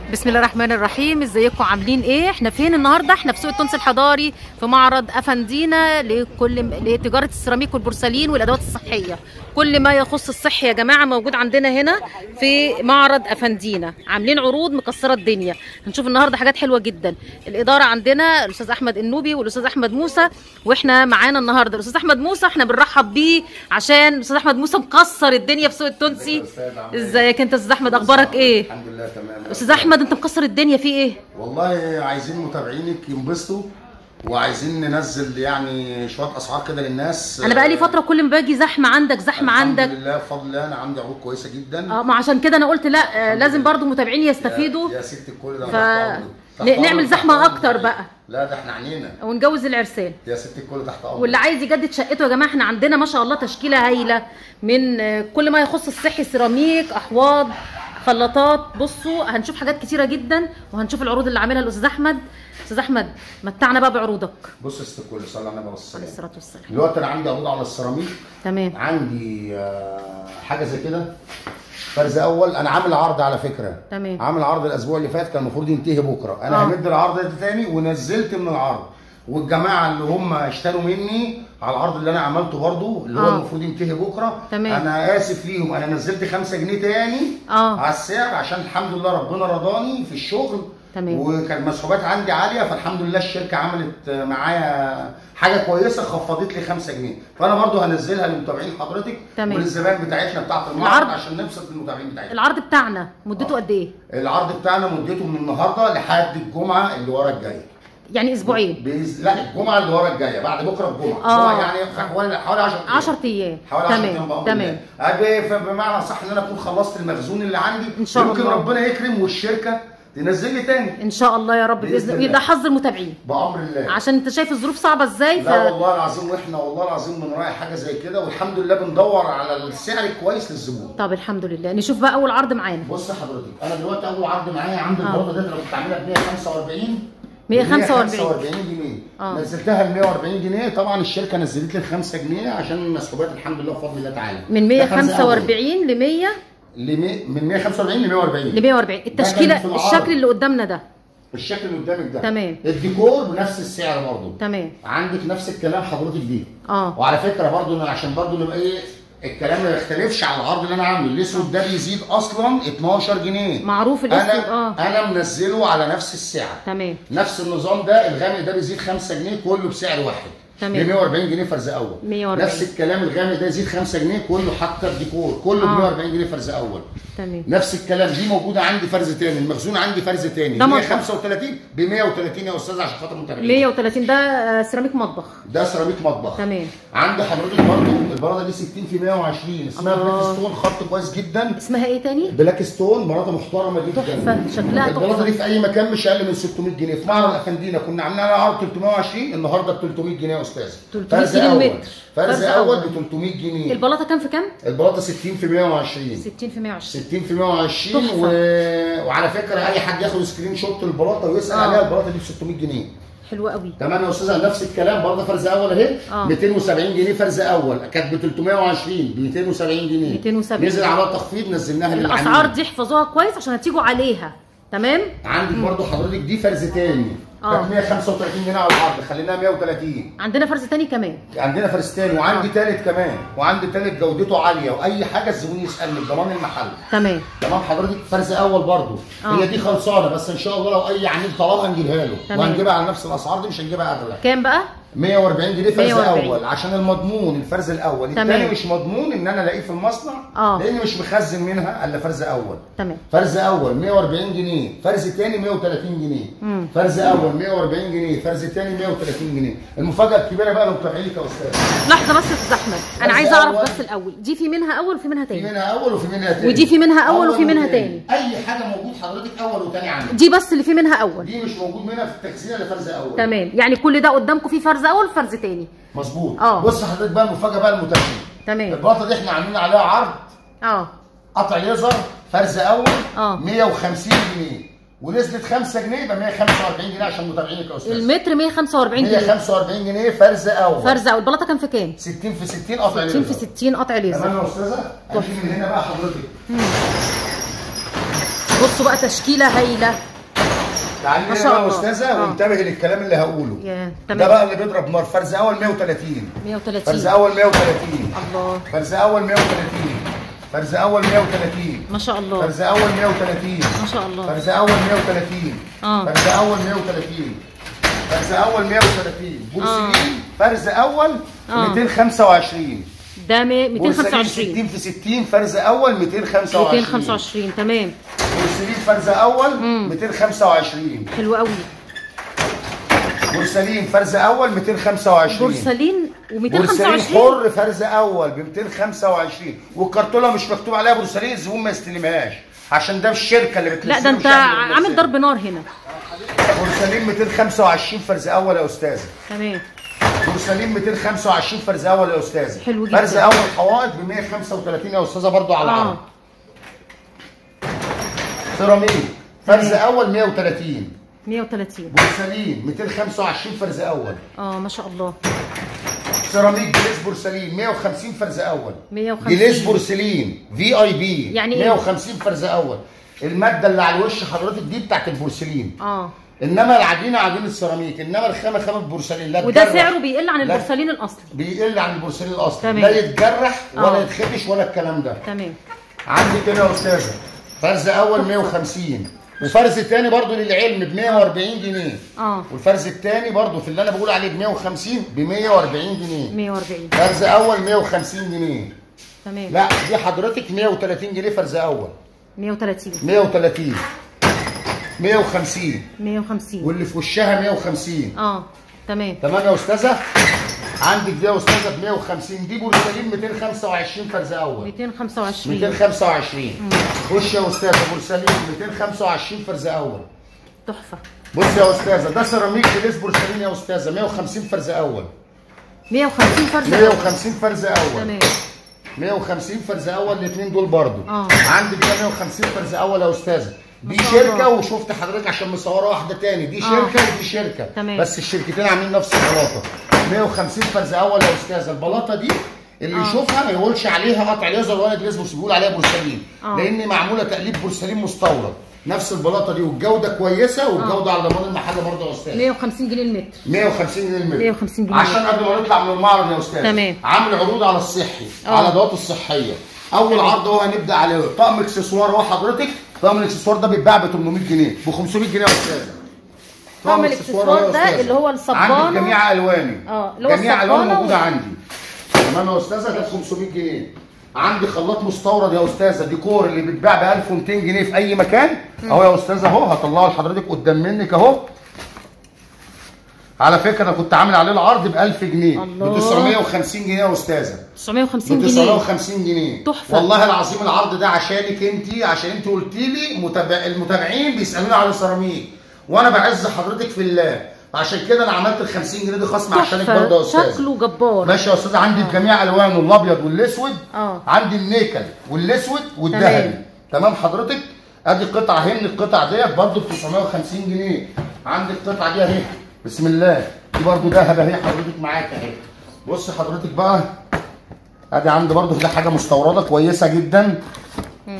بسم الله الرحمن الرحيم ازيكم عاملين ايه احنا فين النهارده احنا في سوق التونسي الحضاري في معرض افندينا لكل لتجاره السيراميك والبورسلين والادوات الصحيه كل ما يخص الصحي يا جماعه موجود عندنا هنا في معرض افندينا عاملين عروض مكسره الدنيا هنشوف النهارده حاجات حلوه جدا الاداره عندنا الاستاذ احمد النوبي والاستاذ احمد موسى واحنا معانا النهارده الاستاذ احمد موسى احنا بنرحب بيه عشان الاستاذ احمد موسى مكسر الدنيا في سوق التونسي ازيك انت يا استاذ احمد اخبارك ايه الحمد لله تمام استاذ احمد انت مكسر الدنيا في ايه والله عايزين متابعينك ينبسطوا وعايزين ننزل يعني شويه اسعار كده للناس انا بقالي فتره كل ما باجي زحمه عندك زحمه عندك الحمد لله بفضل الله انا عندي عروض كويسه جدا اه ما عشان كده انا قلت لا آه، لازم برضو متابعين يستفيدوا يا ست الكل ده ف أنا تحت أمرك. تحت ن- أمرك، نعمل تحت زحمه أمرك. اكتر بقى لا ده احنا عنينا ونجوز العرسان يا ست الكل تحت امرك واللي عايز يجدد شقته يا جماعه احنا عندنا ما شاء الله تشكيله هايله من آه، كل ما يخص الصحي سيراميك احواض خلاطات بصوا هنشوف حاجات كتيره جدا وهنشوف العروض اللي عاملها الاستاذ احمد استاذ احمد متعنا بقى بعروضك بص يا ست الكل صلى على النبي عليه والسلام الصلاه والسلام دلوقتي انا عندي عروض على السيراميك تمام عندي آه، حاجه زي كده فرز اول انا عامل عرض على فكره تمام. عامل عرض الاسبوع اللي فات كان المفروض ينتهي بكره انا آه. همد العرض ده تاني ونزلت من العرض والجماعه اللي هم اشتروا مني على العرض اللي انا عملته برضو اللي هو آه. المفروض ينتهي بكره تمام. انا اسف ليهم انا نزلت 5 جنيه تاني آه. على السعر عشان الحمد لله ربنا رضاني في الشغل تمام. وكان المسحوبات عندي عاليه فالحمد لله الشركه عملت معايا حاجه كويسه خفضت لي 5 جنيه فانا برضو هنزلها لمتابعين حضرتك تمام. وللزبائن بتاعتنا بتاعت المعرض العرض- عشان نبسط المتابعين بتاعتنا العرض بتاعنا مدته قد ايه العرض بتاعنا مدته من النهارده لحد الجمعه اللي ورا الجايه يعني اسبوعين بإذن لا الجمعه اللي ورا الجايه بعد بكره الجمعه آه. الجمعة يعني حوالي حوالي 10 ايام 10 ايام حوالي 10 ايام تمام بأمر تمام الله. أبي- فبمعنى صح ان انا اكون خلصت المخزون اللي عندي إن شاء يمكن الله. ربنا يكرم والشركه تنزل لي تاني ان شاء الله يا رب بإذن باذن الله. ده حظ المتابعين بامر الله عشان انت شايف الظروف صعبه ازاي ف لا والله العظيم واحنا والله العظيم بنراعي حاجه زي كده والحمد لله بندور على السعر الكويس للزبون طب الحمد لله نشوف بقى اول عرض معانا بص حضرتك انا دلوقتي اول عرض معايا عندي آه. البرده دي انا كنت عاملها ب 145 145 جنيه آه. نزلتها ل 140 جنيه طبعا الشركه نزلت لي 5 جنيه عشان المسحوبات الحمد لله بفضل الله تعالى من ده خمسة 145 ل 100 أول. لمي- من 145 ل 140 ل 140 كان التشكيله في العرض. الشكل اللي قدامنا ده الشكل اللي قدامك ده تمام. الديكور بنفس السعر برضه تمام عندك نفس الكلام حضرتك دي اه وعلى فكره برضو إن عشان برضو نبقى ايه الكلام ما يختلفش على العرض اللي انا عامله الاسود ده بيزيد اصلا 12 جنيه معروف الاسود انا اه انا منزله على نفس السعر تمام نفس النظام ده الغامق ده بيزيد 5 جنيه كله بسعر واحد تمام. ب 140 جنيه فرز اول 140. نفس الكلام الغامق ده يزيد 5 جنيه كله حتى الديكور كله ب آه. 140 جنيه فرز اول تمام نفس الكلام دي موجوده عندي فرز تاني المخزون عندي فرز تاني ده مطبخ. 135 ب 130 يا استاذ عشان خاطر المتابعين 130 ده آه، سيراميك مطبخ ده سيراميك مطبخ تمام عند حضرتك برضو البراده دي 60 في 120 اسمها الله. بلاك ستون خط كويس جدا اسمها ايه تاني بلاك ستون براده محترمه جدا تحفة، شكلها البراده تحفة. دي في اي مكان مش اقل من 600 جنيه في معرض افندينا كنا عاملين عليها عرض 320 النهارده ب 300 جنيه يا استاذ 300 فرز جنيه اول المتر. فرز فرز اول أول. ب 300 جنيه البلاطه كام في كام البلاطه 60 في 120 60 في 120 60 في 120 و... وعلى فكره اي حد ياخد سكرين شوت البلاطه ويسال آه. عليها البلاطه دي ب 600 جنيه حلوه قوي تمام يا استاذه نفس الكلام برضه فرز اول اهي آه. 270 جنيه فرز اول كانت ب 320 ب 270 جنيه 270. نزل عليها تخفيض نزلناها للعميل الاسعار دي احفظوها كويس عشان هتيجوا عليها تمام عندك برضه حضرتك دي فرز تاني آه. كانت 135 جنيه على العرض خليناها 130 عندنا فرز تاني كمان عندنا فرز تاني وعندي آه. تالت كمان وعندي تالت جودته عاليه واي حاجه الزبون يسالني بضمان المحل تمام تمام حضرتك فرز اول برضه آه. هي دي خلصانه بس ان شاء الله لو اي عميل طلبها نجيبها له تمام. وهنجيبها على نفس الاسعار دي مش هنجيبها اغلى كام بقى 140 جنيه فرز 140. اول عشان المضمون الفرز الاول تمام. الثاني مش مضمون ان انا الاقيه في المصنع آه. لاني مش مخزن منها الا فرز اول تمام فرز اول 140 جنيه فرز ثاني 130 جنيه مم. فرز اول 140 جنيه فرز ثاني 130 جنيه المفاجاه الكبيره بقى لو بتعملي لك يا استاذ لحظه بس يا استاذ احمد انا بس عايزه اعرف أول. بس الاول دي في منها اول وفي منها في تاني منها اول وفي منها ثاني ودي في منها أول وفي منها تاني. اي حاجه موجود حضرتك اول وثاني عندك دي بس اللي في منها اول دي مش موجود منها في التخزين الا فرز اول تمام يعني كل ده قدامكم فيه فرز اول وفرز تاني مظبوط آه. بص حضرتك بقى المفاجاه بقى المتابعين تمام البلاطه دي احنا عاملين عليها عرض اه قطع ليزر فرز اول آه. 150 جنيه ونزلت 5 جنيه يبقى 145 جنيه عشان متابعينك يا استاذ المتر 145 جنيه 145 جنيه فرز اول فرز اول البلاطه كام في كام 60 في 60 قطع 60 في ليزر. 60 قطع ليزر تمام يا استاذه هنجي من هنا بقى حضرتك بصوا بقى تشكيله هايله تعالي ما هنا شاء بقى يا الله. استاذه آه. وانتبهي للكلام اللي هقوله يا ده تمام بقى اللي بيضرب نار فرز اول 130 فرز 130 اول 130 الله فرز اول 130 فرز اول 130 ما شاء الله فرز اول 130 ما شاء الله فرز اول 130 اه فرز اول 130 فرز اول 130 بورسلين فرز اول آه. 225 ده مي- بورسلين 225 60 في 60 فرز اول 225 225 تمام بورسلين فرز اول مم. 225 حلو قوي بورسلين فرز اول 225 بورسلين بورسلين و225 حر فرز اول ب 225 والكرتونه مش مكتوب عليها بورسلين الزبون ما يستلمهاش عشان ده الشركه اللي بتنزل لا ده انت عامل ضرب نار هنا بورسلين 225 فرز اول يا استاذه تمام بورسلين 225 فرز اول يا استاذه حلو جدا. فرز اول حوائط ب 135 يا استاذه برضو على اه العرض سيراميك فرز تمام. اول 130 130 بورسلين 225 فرز اول اه ما شاء الله سيراميك جليس بورسلين 150 فرز اول 150 جليس بورسلين في اي بي يعني إيه؟ 150 فرز اول الماده اللي على الوش حضرتك دي بتاعت البورسلين اه انما العجينه عجينه السيراميك انما الخامه خامه بورسلين لا وده تجرح، سعره بيقل عن لا. البورسلين الاصلي بيقل عن البورسلين الاصلي تمام. لا يتجرح ولا آه. يتخدش ولا الكلام ده تمام عندك هنا يا استاذه فرز اول 150 وفرز تاني برضو للعلم ب 140 جنيه اه والفرز التاني برضو في اللي انا بقول عليه ب 150 ب 140 جنيه 140 فرز اول 150 جنيه تمام لا دي حضرتك 130 جنيه فرز اول 130 130 150 150 واللي في وشها 150 اه تمام تمام يا استاذه عندك دي يا استاذه ب 150 دي بورسلين 225 فرز اول 225 225 خش يا استاذه بورسلين 225 فرز اول تحفه بص يا استاذه ده سيراميك جليس بورسلين يا استاذه 150 فرز اول 150 فرد 150 فرز اول تمام 150 فرز اول الاثنين دول برضو آه. عندك ده 150 فرز اول يا استاذه دي ما شاء شركه الله. وشفت حضرتك عشان مصوره واحده تاني دي شركه ودي شركه تمام. بس الشركتين عاملين نفس البلاطه 150 فرز اول يا استاذه البلاطه دي اللي آه. يشوفها ما يقولش عليها قطع ليزر ولا جليزبوس بيقول عليها بورسلين آه. لان معموله تقليب بورسلين مستورد نفس البلاطه دي والجوده كويسه والجوده على ضمان المحل برضه يا استاذ 150 جنيه المتر 150 جنيه المتر 150 جنيه عشان قبل ما نطلع من المعرض يا استاذ تمام. عامل عروض على الصحي آه. على الادوات الصحيه اول عرض هو هنبدا عليه طقم اكسسوار اهو حضرتك طقم الاكسسوار ده بيتباع ب 800 جنيه ب 500 جنيه يا استاذ طقم إكسسوار أهو يا الإكسسوار ده أستاذة. اللي هو الصبانة. عندي جميع الواني آه، اللي هو جميع الوان الصبانة موجوده و- عندي تمام يا استاذه ده ب 500 جنيه عندي خلاط مستورد يا استاذه ديكور اللي بيتباع ب 1200 جنيه في اي مكان اهو يا استاذه اهو هطلعه لحضرتك قدام منك اهو على فكره انا كنت عامل عليه العرض ب 1000 جنيه الله. ب 950 جنيه يا استاذه 950 ب جنيه 950 جنيه تحفة. والله العظيم العرض ده عشانك انت عشان انت قلت لي متابع المتابعين بيسالوني على السيراميك وانا بعز حضرتك في الله عشان كده انا عملت ال 50 جنيه دي خصم عشانك برضه يا تحفه استاذ شكله جبار ماشي يا استاذ عندي بجميع الوانه الابيض والاسود اه. عندي النيكل والاسود والذهبي تمام حضرتك ادي قطعه اهي من القطع ديت برضه ب 950 جنيه عندي القطعه دي اهي بسم الله دي برضه ذهب اهي حضرتك معاك اهي بص حضرتك بقى ادي عندي برضه ده حاجه مستورده كويسه جدا مم.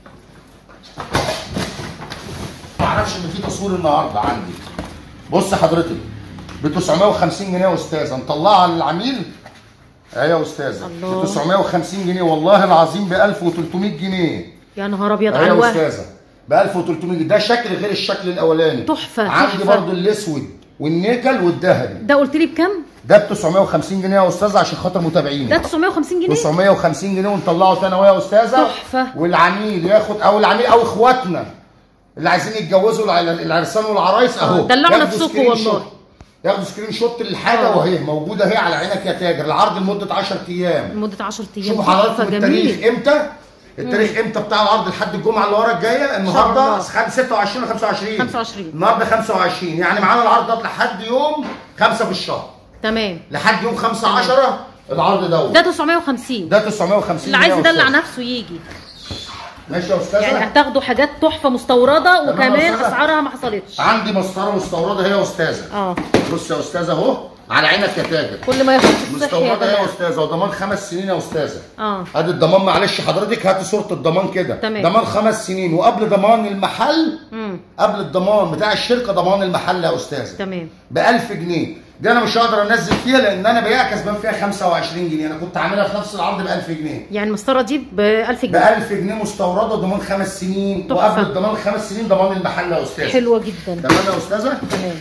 ما اعرفش ان في تصوير النهارده عندي بص حضرتك ب 950 جنيه يا استاذه نطلعها للعميل اهي يا استاذه الله. ب 950 جنيه والله العظيم ب 1300 جنيه يا نهار ابيض اهي على يا الوهم استاذه ب 1300 جنيه ده شكل غير الشكل الاولاني تحفة، عندي تحفة. برضو الاسود والنيكل والذهبي ده قلت لي بكام؟ ده ب 950 جنيه يا استاذه عشان خاطر متابعيني ده 950 جنيه 950 جنيه ونطلعه تاني اهو يا استاذه تحفة. والعميل ياخد او العميل او اخواتنا اللي عايزين يتجوزوا الع- العرسان والعرايس اهو دلعوا ياخدوا نفسكم سكرين والله. شوت. ياخدوا سكرين شوت للحاجه آه. وهي موجوده اهي على عينك يا تاجر العرض لمده 10 ايام لمده 10 ايام شوفوا تحفة، حضراتكم التاريخ امتى التاريخ امتى بتاع العرض لحد الجمعه اللي ورا الجايه النهارده الله. خم- 26 ولا 25 25. النهارده 25 يعني معانا العرض ده لحد يوم 5 في الشهر تمام لحد يوم 5 10 العرض دوت ده 950 ده 950 اللي عايز جنيه يا يدلع أستاذ. نفسه يجي ماشي يا استاذه يعني هتاخدوا حاجات تحفه مستورده يا وكمان أستاذة. اسعارها ما حصلتش عندي مسطره مستورده هي يا استاذه اه بص يا استاذه اهو على عينك يا تاجر كل ما يخص الصحي يا مستورده يا جماعه استاذه وضمان خمس سنين يا استاذه اه ادي الضمان معلش حضرتك هاتي صوره الضمان كده تمام. ضمان خمس سنين وقبل ضمان المحل امم قبل الضمان بتاع الشركه ضمان المحل يا استاذه تمام ب 1000 جنيه دي انا مش هقدر انزل فيها لان انا بيع كسبان فيها 25 جنيه انا كنت عاملها في نفس العرض ب 1000 جنيه يعني المسطره دي ب 1000 ب جنيه 1000 جنيه مستورده ضمان خمس سنين تحفة. وقبل الضمان خمس سنين ضمان المحل يا استاذه حلوه جدا تمام يا استاذه تمام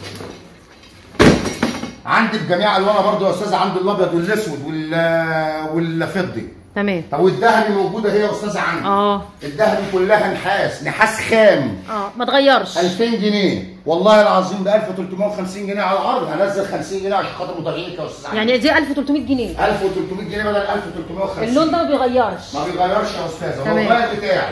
عندي بجميع الوانها برضو يا استاذه عندي الابيض والاسود وال والفضي تمام طب والذهبي موجوده هي يا استاذه عندي اه الذهبي كلها نحاس نحاس خام اه ما تغيرش 2000 جنيه والله العظيم ب 1350 جنيه على العرض هنزل 50 جنيه عشان خاطر متابعينك يا استاذ يعني دي 1300 جنيه 1300 جنيه بدل 1350 اللون ده ما بيغيرش ما بيغيرش يا استاذه هو تمام. الغاية بتاعي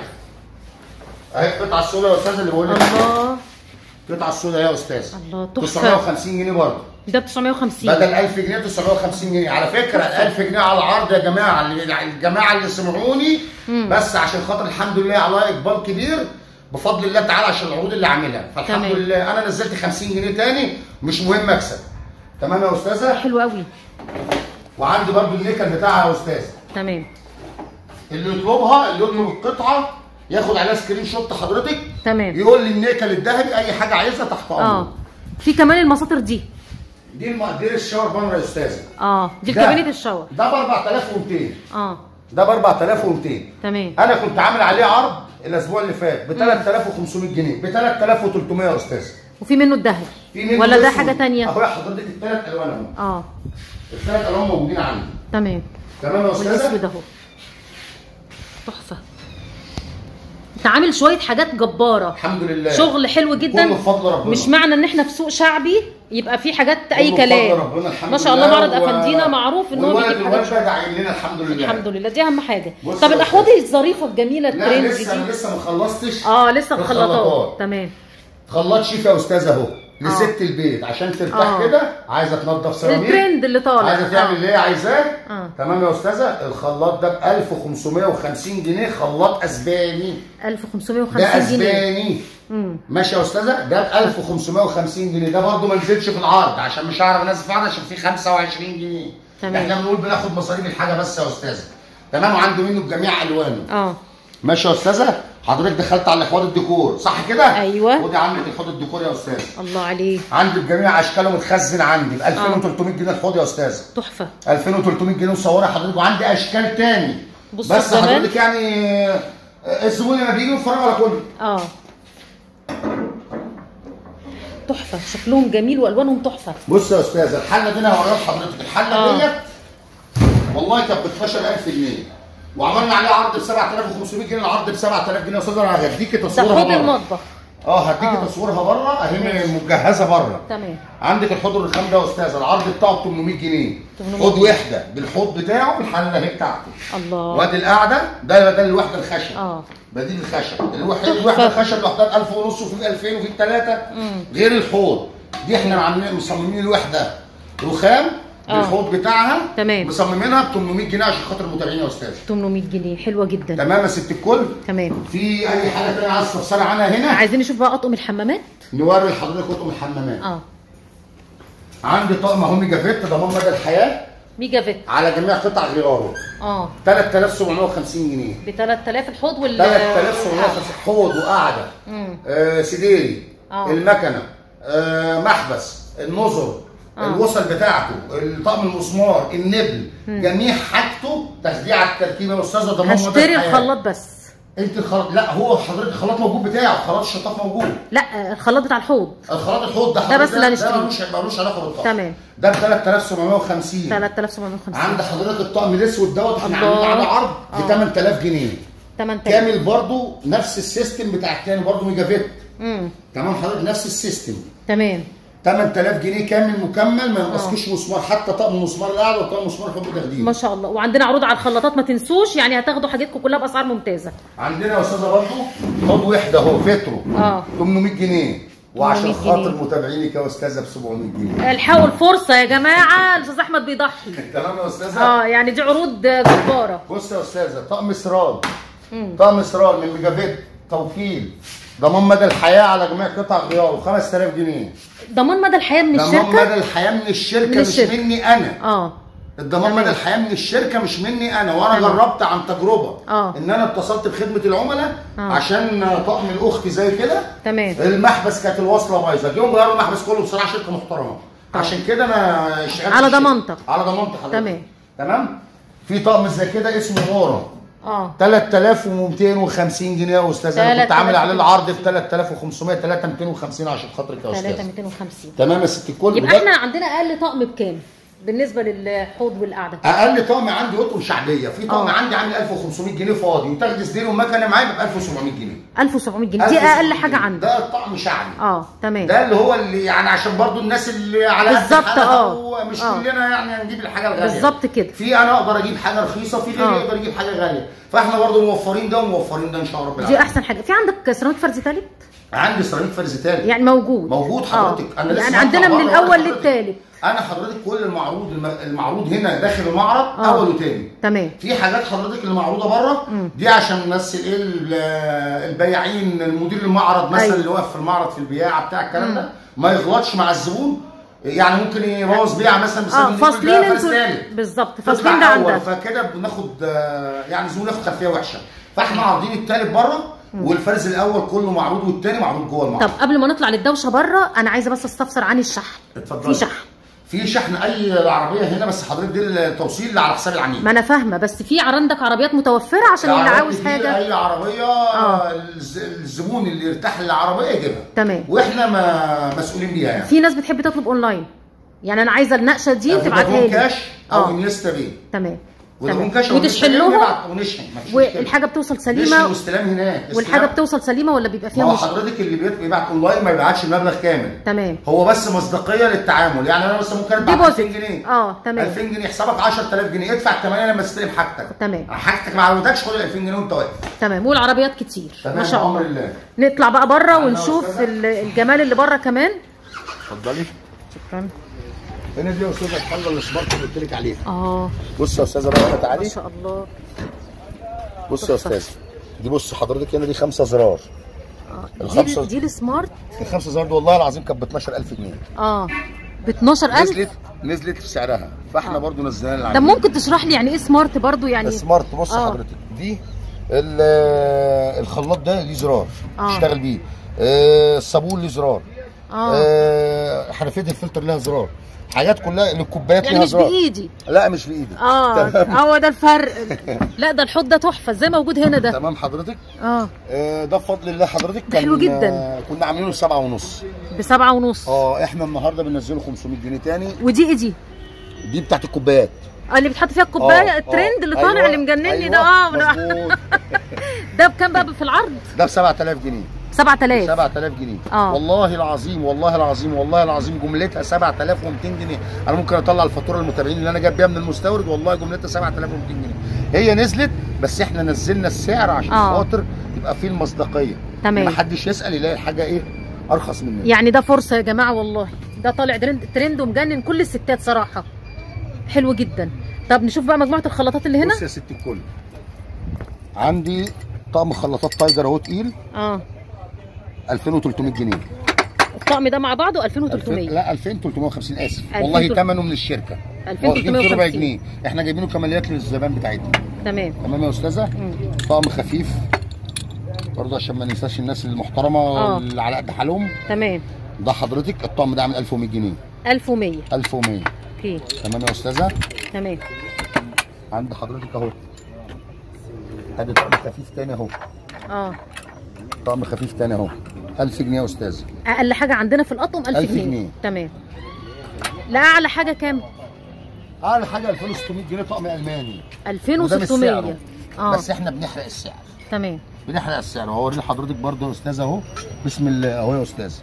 اهي القطعه السوداء يا استاذه اللي بقول لك الله القطعه السوداء يا استاذ الله تحفه 950 جنيه برضه ده ب 950 بدل 1000 جنيه 950 جنيه على فكره ال 1000 جنيه على العرض يا جماعه اللي الجماعه اللي سمعوني بس عشان خاطر الحمد لله على اقبال كبير بفضل الله تعالى عشان العروض اللي عاملها فالحمد تمام. لله انا نزلت 50 جنيه تاني مش مهم اكسب تمام يا استاذه حلو قوي وعندي برضو النيكل بتاعها يا استاذ تمام اللي يطلبها اللي يطلب القطعه ياخد عليها سكرين شوت حضرتك تمام يقول لي النيكل الذهبي اي حاجه عايزها تحت اه امرك في كمان المساطر دي دي المقدير الشاور بانر يا استاذه اه دي ده- الكابينة الشاور ده ب 4200 اه ده ب 4200 تمام انا كنت عامل عليه عرض الاسبوع اللي فات ب 3500 جنيه ب 3300 يا استاذ وفي منه الذهبي في منه ولا ده اسود. حاجه تانية اخويا حضرتك الثلاث الوان اهو اه الثلاث الوان موجودين عندي تمام تمام يا استاذه والاسود اهو تحفه انت عامل شويه حاجات جباره الحمد لله شغل حلو جدا كله بفضل ربنا مش معنى ان احنا في سوق شعبي يبقى في حاجات اي كله بفضل كلام ربنا الحمد ما شاء الله لله معرض و- افندينا معروف ان هو والولد بيجيب حاجات والوالده داعين لنا الحمد لله الحمد لله دي اهم حاجه بص طب يا الاحواض الظريفه الجميله لا الترند لسه انا دي لسه ما خلصتش اه لسه الخلاطات. الخلاطات تمام خلاط شيف يا استاذ اهو لست البيت عشان ترتاح آه. كده عايزه تنظف سيراميك الترند اللي طالع عايزه تعمل اللي هي عايزاه آه. تمام يا استاذه الخلاط ده ب 1550 جنيه خلاط اسباني آه. ده 1550 جنيه اسباني امم ماشي يا استاذه ده ب 1550 جنيه ده برضه ما نزلش في العرض عشان مش هعرف انزل في العرض عشان في 25 جنيه تمام. احنا بنقول بناخد مصاريف الحاجه بس يا استاذه تمام وعنده منه بجميع الوانه اه ماشي يا استاذه حضرتك دخلت على حوض الديكور صح كده أيوة. ودي عندك الحوض الديكور يا استاذ الله عليه عندي بجميع اشكاله متخزن عندي ب 2300 جنيه الحوض يا استاذ تحفه 2300 جنيه مصوره حضرتك وعندي اشكال تاني بص بس كمان. حضرتك يعني آه، الزبون لما بيجي يتفرج على كله اه تحفه شكلهم جميل والوانهم تحفه بص يا استاذ الحله دي انا هوريها لحضرتك الحله آه. ديت والله كانت ب 12000 جنيه وعملنا عليها عرض ب 7500 جنيه العرض ب 7000 جنيه يا استاذ انا هديكي ده تصويرها حوض بره المطبخ اه هديكي آه. تصويرها بره اهي ماشي. مجهزه بره تمام عندك الحوض الرخام ده يا استاذ العرض بتاعه ب 800 جنيه 800 حوض جنيه. وحده بالحوض بتاعه بالحله اهي بتاعته الله وادي القعده ده ده الوحده الخشب اه بديل الخشب الوحده تحفة. الوحده الخشب لوحدها ب 1000 ونص وفي 2000 وفي 3 غير الحوض دي احنا عاملين مصممين الوحده رخام آه. بالحوض بتاعها تمام. مصممينها ب 800 جنيه عشان خاطر المتابعين يا استاذ 800 جنيه حلوه جدا تمام يا ست الكل تمام في اي حاجه ثانيه عايز تستفسري عنها هنا عايزين نشوف بقى اطقم الحمامات نوري لحضرتك اطقم الحمامات اه عندي طقم اهو ميجا فيت ضمان مدى الحياه ميجا فيت على جميع قطع غياره اه 3750 جنيه ب 3000 الحوض وال 3750 حوض وقعده امم آه سديري آه. المكنه آه محبس النظر آه. الوصل بتاعته الطقم المسمار النبل جميع حاجته تخديع التركيبه يا استاذه ضمان مدى هشتري الحياة. الخلاط بس انت الخلاط لا هو حضرتك الخلاط موجود بتاعه خلاط الشطاف موجود لا الخلاط بتاع الحوض الخلاط الحوض ده ده حضرتك بس اللي هنشتريه. ده ملوش ملوش علاقه بالطقم تمام. ده ب 3750 3750 عند حضرتك الطقم الاسود دوت احنا الله. عاملين عليه عرض ب آه. 8000 جنيه 8000 كامل برضو نفس السيستم بتاع التاني برضو ميجا فيت امم تمام حضرتك نفس السيستم تمام 8000 جنيه كامل مكمل ما ينقصكش مسمار حتى طقم مسمار القعده وطقم مسمار حب تخدير ما شاء الله وعندنا عروض على الخلاطات ما تنسوش يعني هتاخدوا حاجتكم كلها باسعار ممتازه عندنا يا استاذه برضو حوض وحده اهو فيترو اه 800 جنيه وعشان 800 جنيه. خاطر متابعينك يا استاذه ب 700 جنيه الحقوا الفرصه يا جماعه الاستاذ احمد بيضحي تمام يا استاذه اه يعني دي عروض جباره بص يا استاذه طقم سرال مم. طقم سرال من ميجا فيت توكيل ضمان مدى الحياه على جميع قطع غياره 5000 جنيه ضمان مدى الحياه من ضمان الشركه مدى الحياه من الشركه من مش الشركة. مني انا اه الضمان تمام. مدى الحياه من الشركه مش مني انا وانا تمام. جربت عن تجربه آه. ان انا اتصلت بخدمه العملاء آه. عشان طقم الاخت زي كده تمام المحبس كانت الوصله بايظه جم غيروا المحبس كله بصراحه شركه محترمه عشان كده انا اشتغلت على في الشركة. ضمانتك. على ضمانتي حضرتك تمام. تمام في طقم زي كده اسمه مورا اه 3250 جنيه يا استاذ انا كنت 3250. عامل عليه العرض ب 3500 3250 عشان خاطرك يا استاذ 3250 تمام يا ست الكل يبقى وده احنا عندنا اقل طقم بكام بالنسبه للحوض والقعده اقل طقم عندي اطقم شعبيه في طقم آه. عندي عامل 1500 جنيه فاضي وتاخد سدير ومكنه معايا ب 1700 جنيه 1700 جنيه دي 1700 اقل حاجه جنيه. عندك ده الطقم شعبي اه تمام ده اللي هو اللي يعني عشان برضو الناس اللي على قد بالظبط، حالها آه. ومش آه. كلنا يعني هنجيب الحاجه الغاليه بالظبط كده في انا اقدر اجيب حاجه رخيصه في غيري آه. يقدر يجيب حاجه غاليه فاحنا برضو موفرين ده وموفرين ده ان شاء الله رب دي العالمين احسن حاجه في عندك سيراميك فرز ثالث عندي سيراميك فرز تاني يعني موجود موجود حضرتك آه. انا لسه يعني هطلع عندنا من بره الاول وأقول لحضرتك. للثالث انا حضرتك كل المعروض الم- المعروض هنا داخل المعرض آه. اول وتاني تمام في حاجات حضرتك اللي معروضه بره مم. دي عشان نمثل ايه ال- البياعين المدير المعرض مثلا أيوة. اللي واقف في المعرض في البياعه بتاع الكلام مم. ده ما يغلطش مع الزبون يعني ممكن يبوظ بيعه مثلا بسبب اه إن يقول فاصلين ده فارس انتوا تالت. بالظبط تطلع فاصلين ده أول، عندك فكده بناخد آه، يعني زبون ياخد خلفيه وحشه فاحنا عارضين التالت بره والفرز الاول كله معروض والتاني معروض جوه المعرض طب قبل ما نطلع للدوشه بره انا عايزه بس استفسر عن الشحن اتفضلي. في شحن في شحن اي عربيه هنا بس حضرتك دي التوصيل اللي على حساب العميل ما انا فاهمه بس في عندك عربيات متوفره عشان اللي العربيات عاوز كتير، حاجه اي عربيه آه. الز- الزبون اللي يرتاح للعربيه يجيبها تمام واحنا ما مسؤولين بيها يعني في ناس بتحب تطلب اونلاين يعني انا عايزه النقشه دي أو تبعتها فودافون لي كاش او اه انيستا بي تمام فودافون تمام كاش أو وتشحن إنيستا بي لهم ونبعت ونشحن مفيش مشكلة. والحاجه بتوصل نشحن سليمه واستلام هناك والحاجه استلام. بتوصل سليمه ولا بيبقى ما فيها هو مش حضرتك اللي بيت- بيبعت اونلاين ما بيبعتش المبلغ كامل تمام هو بس مصداقيه للتعامل يعني انا مثلا ممكن ادفع Deposit. 2000 جنيه اه تمام 2000 جنيه حسابك 10000 جنيه ادفع 8 لما تستلم حاجتك تمام. حاجتك ما عودكش خد ال 2000 جنيه وانت واقف تمام والعربيات كتير تمام ما شاء بأمر الله الله. نطلع بقى بره معنا ونشوف أستاذة؟ ال- الجمال اللي بره كمان اتفضلي شكرا هنا دي يا استاذه الحله اللي سمارت اللي قلت لك عليها اه بص يا استاذه بقى هنا ما تعالي شاء الله بص يا استاذه دي بص حضرتك هنا دي خمسه زرار اه دي الخمسة. دي السمارت الخمسه زرار دي والله العظيم كانت ب 12000 جنيه اه ب 12000 نزلت نزلت في سعرها فاحنا آه. برضو نزلنا طب ممكن تشرح لي يعني ايه سمارت برضو يعني سمارت بص آه. حضرتك دي ال- الخلاط ده ليه زرار آه. تشتغل بيه آه، الصابون ليه زرار اه آه، حنفيه الفلتر لها زرار حاجات كلها للكوبايات يعني ليها مش زرار بايدي لا مش بايدي اه تمام. هو ده الفرق لا ده الحوض ده تحفه ازاي موجود هنا ده تمام حضرتك اه آه، ده بفضل الله حضرتك ده حلو جدا. آه، كنا عاملينه بسبعة ونص بسبعة ونص اه احنا النهارده بننزله 500 جنيه تاني ودي ايه دي؟ دي بتاعت الكوبايات اه اللي بتحط فيها الكوبايه آه، الترند آه، اللي طالع أيوة، اللي مجنني أيوة، ده اه مظبوط. ده بكام بقى في العرض؟ ده ب 7000 جنيه 7000 7000 جنيه آه. والله العظيم والله العظيم والله العظيم جملتها 7200 جنيه انا ممكن اطلع الفاتوره للمتابعين اللي انا جايب بيها من المستورد والله جملتها 7200 جنيه هي نزلت بس احنا نزلنا السعر عشان آه. خاطر يبقى فيه المصداقيه تمام. ما حدش يسال يلاقي الحاجه ايه ارخص مننا يعني ده فرصه يا جماعه والله ده طالع ترند ترند ومجنن كل الستات صراحه حلو جدا طب نشوف بقى مجموعه الخلاطات اللي هنا بص يا ست الكل عندي طقم خلاطات تايجر اهو تقيل اه 2300 جنيه الطقم ده مع بعضه 2000 2300 لا 2350 اسف 2300. والله ثمنه من الشركه واخدين فيه ربع 2350 جنيه احنا جايبينه كماليات للزبائن بتاعتنا تمام تمام يا استاذه مم. طقم خفيف برضه عشان ما ننساش الناس المحترمه آه. اللي على قد حالهم تمام ده حضرتك الطقم ده عامل 1100 جنيه 1100 1100 اوكي تمام يا استاذه تمام عند حضرتك اهو ادي طقم خفيف تاني اهو اه طقم خفيف تاني اهو 1000 جنيه يا استاذه اقل حاجه عندنا في الاطقم 1000 1000 جنيه. جنيه. تمام لا اعلى حاجه كام اعلى حاجه 2600 جنيه طقم الماني وده مش 2600 سعره. اه بس احنا بنحرق السعر تمام بنحرق السعر وهوري لحضرتك برضه يا استاذ اهو بسم الله اهو يا استاذ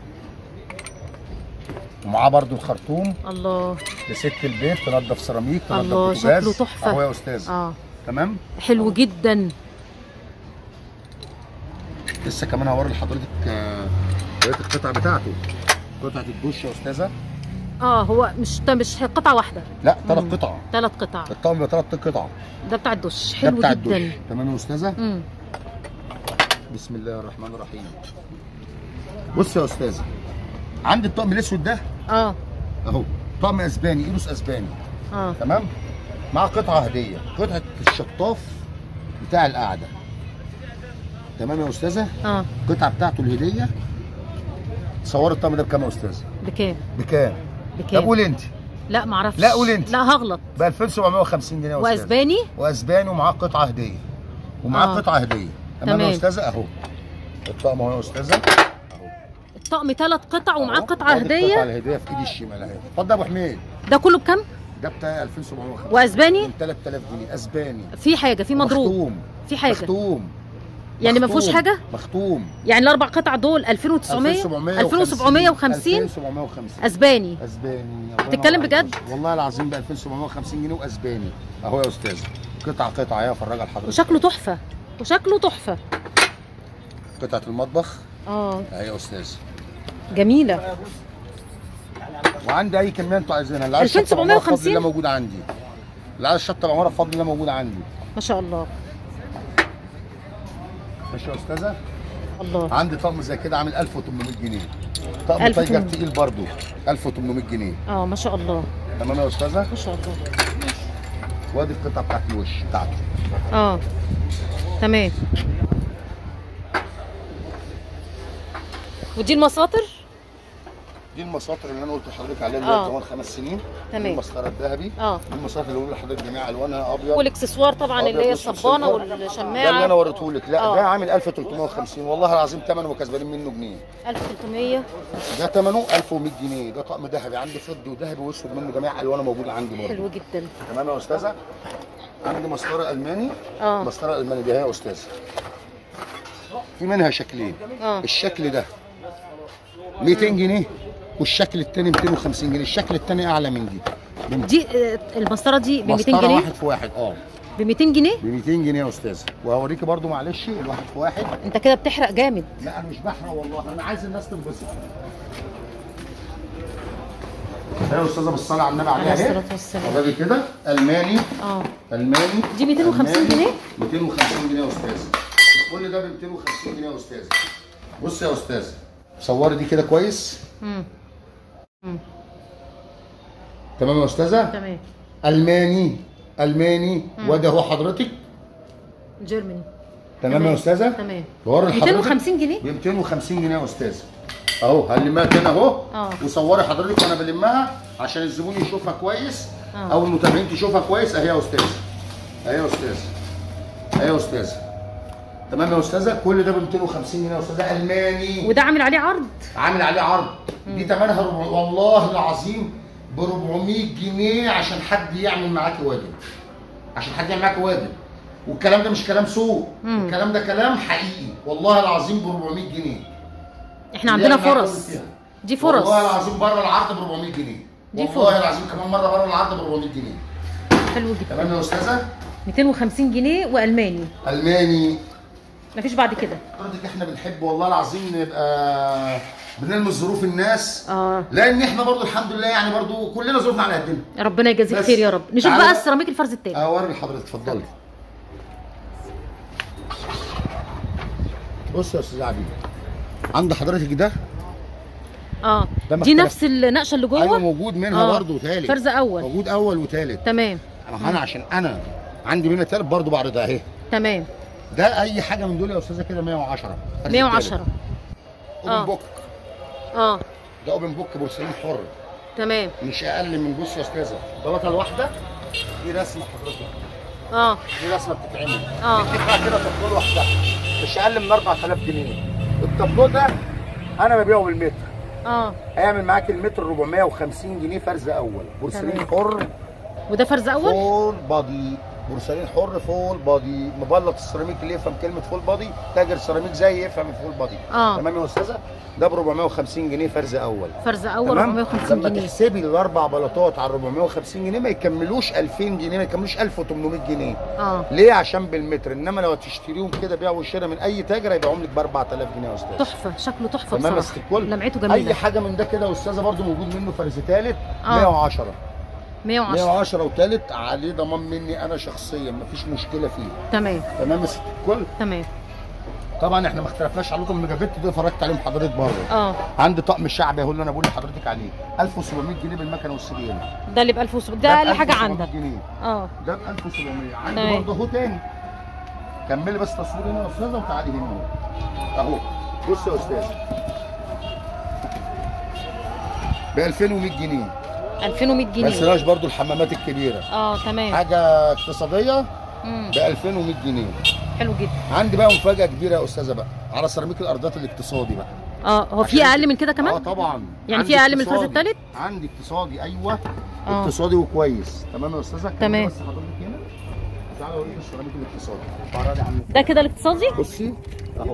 ومعاه برضه الخرطوم الله لست البيت تنضف سيراميك تنضف الله بوتاجاز. شكله تحفه اهو يا استاذ اه تمام حلو جدا لسه كمان هوري لحضرتك آه، بقيه القطع بتاعته قطعه الدش يا استاذه اه هو مش مش قطعه واحده لا ثلاث مم. قطع ثلاث قطع الطقم بيبقى ثلاث قطع ده بتاع الدش ده حلو بتاع جدا الدش تمام يا استاذه امم بسم الله الرحمن الرحيم بص يا استاذه عندي الطقم الاسود ده اه اهو طقم اسباني ايروس اسباني اه تمام مع قطعه هديه قطعه الشطاف بتاع القعده تمام يا استاذه اه القطعه بتاعته الهديه صور الطقم ده بكام يا استاذه بكام بكام طب بكام قول انت لا معرفش لا، قول انت. لا هغلط ب 2750 جنيه يا استاذه واسباني واسباني ومعاه قطعه هديه ومعاه آه. قطعه هديه تمام تمام. يا استاذه اهو الطقم اهو يا استاذه اهو الطقم ثلاث قطع ومعاه أهو. قطعه أدي القطعه هديه الهديه في ايدي الشمال اهي اتفضل يا ابو حميد ده كله بكام ده بتاع 2750 واسباني من 3000 جنيه اسباني في حاجه في مضروب مختوم في حاجه مختوم يعني ما فيهوش مختوم. حاجه مختوم يعني الاربع قطع دول 2900 2750 2750 اسباني اسباني بتتكلم بجد؟ والله العظيم ب 2750 جنيه واسباني اهو يا استاذ قطعه قطعه يا فرجها لحضرتك وشكله تحفه وشكله تحفه قطعه المطبخ اه اهي يا استاذ جميله وعندي اي كميه انتوا عايزينها اللي عايز شطه 2750 بفضل الله موجود عندي اللي عايز شطه بعماره بفضل الله موجود عندي ما شاء الله ماشي يا استاذه الله عندي طقم زي كده عامل 1800 جنيه طقم 1800. تايجر تقيل برضو 1800 جنيه اه ما شاء الله تمام يا استاذه ما شاء الله وادي القطعه بتاعت الوش بتاعته اه تمام ودي المساطر دي المساطر اللي انا قلت لحضرتك عليها اللي آه. هي كمان خمس سنين تمام. دي المسطره الذهبي اه دي المساطر اللي بقول لحضرتك جميع الوانها ابيض والاكسسوار طبعا اللي هي أبيض وأسود الصبانه سيلفر. ده اللي والشماعه انا وريته لك لا آه. ده عامل 1350 والله العظيم ثمنه وكسبانين منه جنيه 1300 ده ثمنه 1100 جنيه ده طقم ذهبي عندي فضي وذهبي واسود منه جميع الوانه موجوده عندي برضه حلو جدا تمام يا استاذه عندي مسطره الماني اه مسطره الماني دي اهي يا استاذ في منها شكلين اه الشكل ده 200 جنيه والشكل الثاني 250 جنيه الشكل الثاني اعلى من دي دي آه، المسطره دي ب 200 مسطره جنيه واحد في واحد اه ب 200 جنيه ب 200 جنيه يا استاذ وهوريكي برضو معلش الواحد في واحد انت كده بتحرق جامد لا انا مش بحرق والله انا عايز الناس تنبسط يا استاذه بالصلاه على النبي عليها عليه اهي الصلاه والسلام الراجل كده الماني اه الماني دي 250 ألماني. جنيه؟ 250 جنيه يا استاذ كل ده ب 250 جنيه يا استاذ بص يا استاذ صوري دي كده كويس امم تمام يا استاذه تمام الماني الماني وده هو حضرتك جيرماني تمام يا استاذه تمام بوري لحضرتك 250 جنيه ب 250 جنيه يا استاذ اهو هنلمها كده اهو اه. وصوري حضرتك وانا بلمها عشان الزبون يشوفها كويس اه. او المتابعين تشوفها كويس اهي يا استاذ اهي يا استاذ اهي يا استاذ تمام يا استاذه كل ده ب 250 جنيه يا استاذه الماني وده عامل عليه عرض عامل عليه عرض دي ثمنها ربع... والله العظيم ب 400 جنيه عشان حد يعمل معاكي واجب عشان حد يعمل معاكي واجب والكلام ده مش كلام سوق مم. الكلام ده كلام حقيقي والله العظيم ب 400 جنيه احنا عندنا اللي أنا فرص هقول فيها. دي فرص والله العظيم بره العرض ب 400 جنيه دي والله فرص. العظيم كمان مره بره العرض ب 400 جنيه حلو جدا تمام يا استاذه 250 جنيه والماني الماني مفيش بعد كده حضرتك احنا بنحب والله العظيم نبقى بنلمس ظروف الناس اه لان احنا برضو الحمد لله يعني برضو كلنا ظروفنا على قدنا ربنا يجازيك بس خير يا رب نشوف تعالى. بقى السيراميك الفرز التاني اوري لحضرتك اتفضلي بص يا استاذ عبيد عند حضرتك ده اه ده دي مختلف. نفس النقشه اللي ايوه جوه موجود منها آه. برضه ثالث فرز أول. موجود اول وثالث تمام انا عشان انا عندي منها ثالث برضه بعرضها اهي تمام ده اي حاجه من دول يا استاذه كده 110 فرز 110 التالت. آه. اوبن بوك اه ده اوبن بوك بورسلين حر تمام مش اقل من بص يا استاذه البلاطه الواحده دي رسمه حضرتك اه دي رسمه بتتعمل آه. بتدفع كده تابلو لوحدها مش اقل من 4000 جنيه التابلو ده انا ببيعه بالمتر اه هيعمل معاك المتر 450 جنيه فرز اول بورسلين تمام. حر وده فرز اول فول بادي بورسلين حر فول بادي مبلط السيراميك اللي يفهم كلمه فول بادي تاجر سيراميك زي يفهم الفول بادي آه. تمام يا استاذه ده ب 450 جنيه فرز اول فرز اول تمام 450 لما جنيه تحسبي الاربع بلاطات على 450 جنيه ما يكملوش 2000 جنيه ما يكملوش 1800 جنيه اه ليه عشان بالمتر انما لو تشتريهم كده بيع وشراء من اي تاجر هيبيعهم لك ب 4000 جنيه يا استاذ تحفه شكله تحفه تمام يا بصراحه ست الكل لمعته اي جميله حاجه من ده كده يا استاذه برضو موجود منه فرز ثالث آه. 110 110 110 وثالث عليه ضمان مني انا شخصيا مفيش مشكله فيه تمام تمام يا ست الكل تمام طبعا احنا ما اختلفناش عليكم الميجابت دول اتفرجت عليهم حضرتك برضه اه عندي طقم الشعبي اهو اللي انا بقول لحضرتك عليه 1700 جنيه بالمكنه والسبيل ده اللي ب 1700 ده اقل حاجه عندك جنيه اه ده ب 1700 عندي تمام. برضه اهو تاني كملي بس تصوير هنا يا استاذه وتعالي هنا اهو بص يا استاذ ب 2100 جنيه 2100 ما جنيه نسيناش برضه الحمامات الكبيره اه تمام حاجه اقتصاديه مم. ب 2100 جنيه حلو جدا عندي بقى مفاجاه كبيره يا استاذه بقى على سيراميك الارضات الاقتصادي بقى اه هو في عشان اقل من كده اه كمان طبعا يعني عندي في أقل من الفرز اقتصادي. التالت؟ عندي اقتصادي ايوه آه. اقتصادي وكويس تمام يا استاذه كملي تمام. بس حضرتك هنا تعالى اوريك السيراميك الاقتصادي تعالى يا عم ده كده الاقتصادي بصي اهو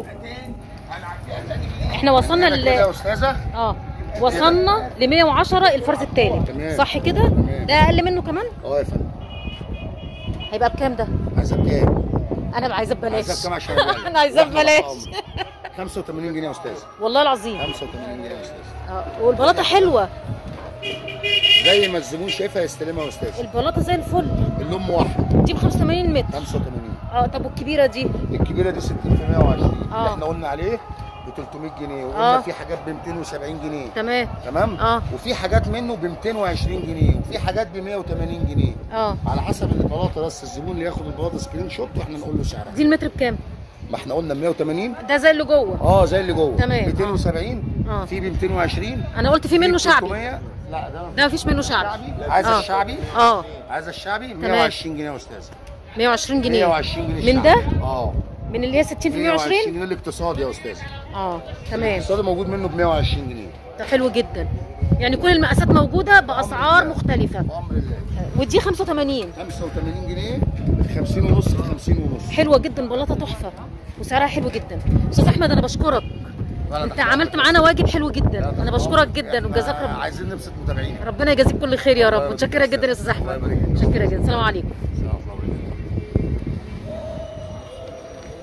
احنا وصلنا كده يا ل استاذه اه وصلنا ل 110 الفرز الثالث تمام. صح كده تمام. ده اقل منه كمان اه يا فندم هيبقى بكام ده عايزه بكام؟ انا عايزه ببلاش عايزه بكام عشان أبيعلك؟ انا عايزاه لحمة ببلاش وطعم. 85 جنيه يا استاذ والله العظيم 85 جنيه يا استاذ اه والبلاطه حلوه زي ما الزبون شايفها يستلمها يا استاذ البلاطه زي الفل اللون واحد دي ب 85 متر 85 اه طب والكبيره دي الكبيره دي 60 في 120 آه. اللي احنا قلنا عليه ب 300 جنيه وقلنا آه. في حاجات ب 270 جنيه تمام تمام آه. وفي حاجات منه ب 220 جنيه وفي حاجات ب 180 جنيه اه على حسب البلاطه بس الزبون اللي ياخد البلاطه سكرين شوت واحنا نقول له سعرها دي المتر بكام ما احنا قلنا 180 ده زي اللي جوه اه زي اللي جوه تمام. 270 آه. في ب 220 انا قلت في منه في شعبي 300 لا ده ده مفيش منه شعبي شعبي عايز آه. الشعبي اه عايز الشعبي 120 جنيه يا استاذ 120 جنيه 120 جنيه من الشعبي. ده اه من اللي هي 60 في 120 120 جنيه الاقتصادي يا استاذ اه تمام الاقتصادي موجود منه ب 120 جنيه ده حلو جدا يعني كل المقاسات موجوده باسعار الله. مختلفه بامر الله ودي 85 85 جنيه ب 50 ونص ب 50 ونص حلوه جدا بلاطه تحفه وسعرها حلو جدا استاذ احمد انا بشكرك ولا انت تحت عملت أمرك. معانا واجب حلو جدا لا، انا ده بشكرك خالص. جدا إحنا وجزاك ربنا عايزين نبسط متابعين ربنا يجازيك كل خير يا الله رب يبارك متشكره فيك. جدا يا استاذ الله احمد يبارك فيك. متشكره جدا السلام عليكم